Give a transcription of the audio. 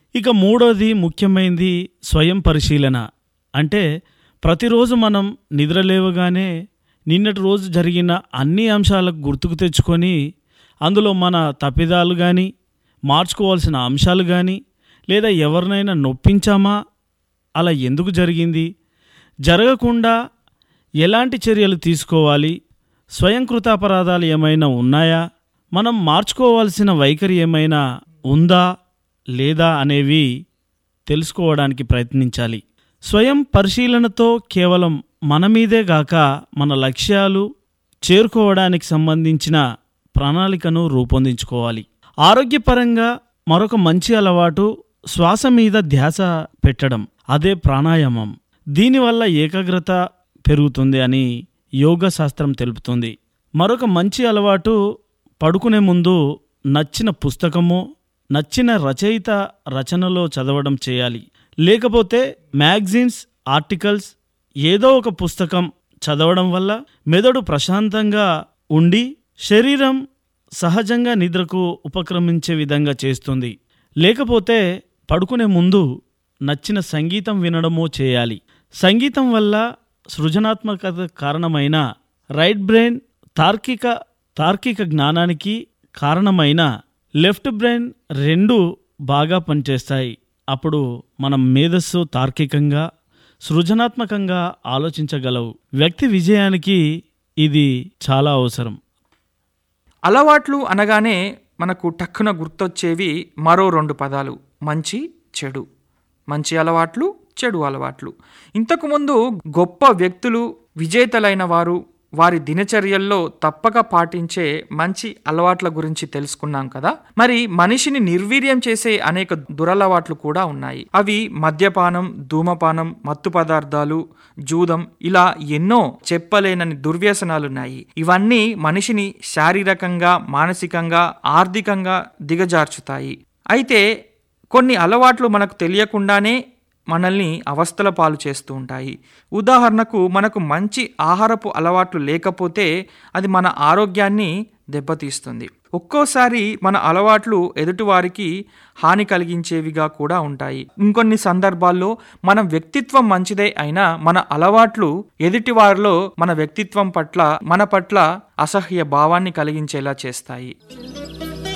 ఇక మూడోది ముఖ్యమైనది స్వయం పరిశీలన అంటే ప్రతిరోజు మనం నిద్రలేవగానే నిన్నటి రోజు జరిగిన అన్ని అంశాలకు గుర్తుకు తెచ్చుకొని అందులో మన తప్పిదాలు కానీ మార్చుకోవాల్సిన అంశాలు కానీ లేదా ఎవరినైనా నొప్పించామా అలా ఎందుకు జరిగింది జరగకుండా ఎలాంటి చర్యలు తీసుకోవాలి స్వయంకృతాపరాధాలు ఏమైనా ఉన్నాయా మనం మార్చుకోవాల్సిన వైఖరి ఏమైనా ఉందా లేదా అనేవి తెలుసుకోవడానికి ప్రయత్నించాలి స్వయం పరిశీలనతో కేవలం మన మీదే గాక మన లక్ష్యాలు చేరుకోవడానికి సంబంధించిన ప్రణాళికను రూపొందించుకోవాలి ఆరోగ్యపరంగా మరొక మంచి అలవాటు శ్వాస మీద ధ్యాస పెట్టడం అదే ప్రాణాయామం దీనివల్ల ఏకాగ్రత పెరుగుతుంది అని యోగ శాస్త్రం తెలుపుతుంది మరొక మంచి అలవాటు పడుకునే ముందు నచ్చిన పుస్తకమో నచ్చిన రచయిత రచనలో చదవడం చేయాలి లేకపోతే మ్యాగజైన్స్ ఆర్టికల్స్ ఏదో ఒక పుస్తకం చదవడం వల్ల మెదడు ప్రశాంతంగా ఉండి శరీరం సహజంగా నిద్రకు ఉపక్రమించే విధంగా చేస్తుంది లేకపోతే పడుకునే ముందు నచ్చిన సంగీతం వినడమో చేయాలి సంగీతం వల్ల సృజనాత్మకత కారణమైన రైట్ బ్రెయిన్ తార్కిక తార్కిక జ్ఞానానికి కారణమైన లెఫ్ట్ బ్రెయిన్ రెండు బాగా పనిచేస్తాయి అప్పుడు మనం మేధస్సు తార్కికంగా సృజనాత్మకంగా ఆలోచించగలవు వ్యక్తి విజయానికి ఇది చాలా అవసరం అలవాట్లు అనగానే మనకు టక్కున గుర్తొచ్చేవి మరో రెండు పదాలు మంచి చెడు మంచి అలవాట్లు చెడు అలవాట్లు ఇంతకుముందు గొప్ప వ్యక్తులు విజేతలైన వారు వారి దినచర్యల్లో తప్పక పాటించే మంచి అలవాట్ల గురించి తెలుసుకున్నాం కదా మరి మనిషిని నిర్వీర్యం చేసే అనేక దురలవాట్లు కూడా ఉన్నాయి అవి మద్యపానం ధూమపానం మత్తు పదార్థాలు జూదం ఇలా ఎన్నో చెప్పలేనని దుర్వ్యసనాలున్నాయి ఇవన్నీ మనిషిని శారీరకంగా మానసికంగా ఆర్థికంగా దిగజార్చుతాయి అయితే కొన్ని అలవాట్లు మనకు తెలియకుండానే మనల్ని అవస్థల పాలు చేస్తూ ఉంటాయి ఉదాహరణకు మనకు మంచి ఆహారపు అలవాట్లు లేకపోతే అది మన ఆరోగ్యాన్ని దెబ్బతీస్తుంది ఒక్కోసారి మన అలవాట్లు ఎదుటివారికి హాని కలిగించేవిగా కూడా ఉంటాయి ఇంకొన్ని సందర్భాల్లో మన వ్యక్తిత్వం మంచిదే అయినా మన అలవాట్లు ఎదుటివారిలో మన వ్యక్తిత్వం పట్ల మన పట్ల అసహ్య భావాన్ని కలిగించేలా చేస్తాయి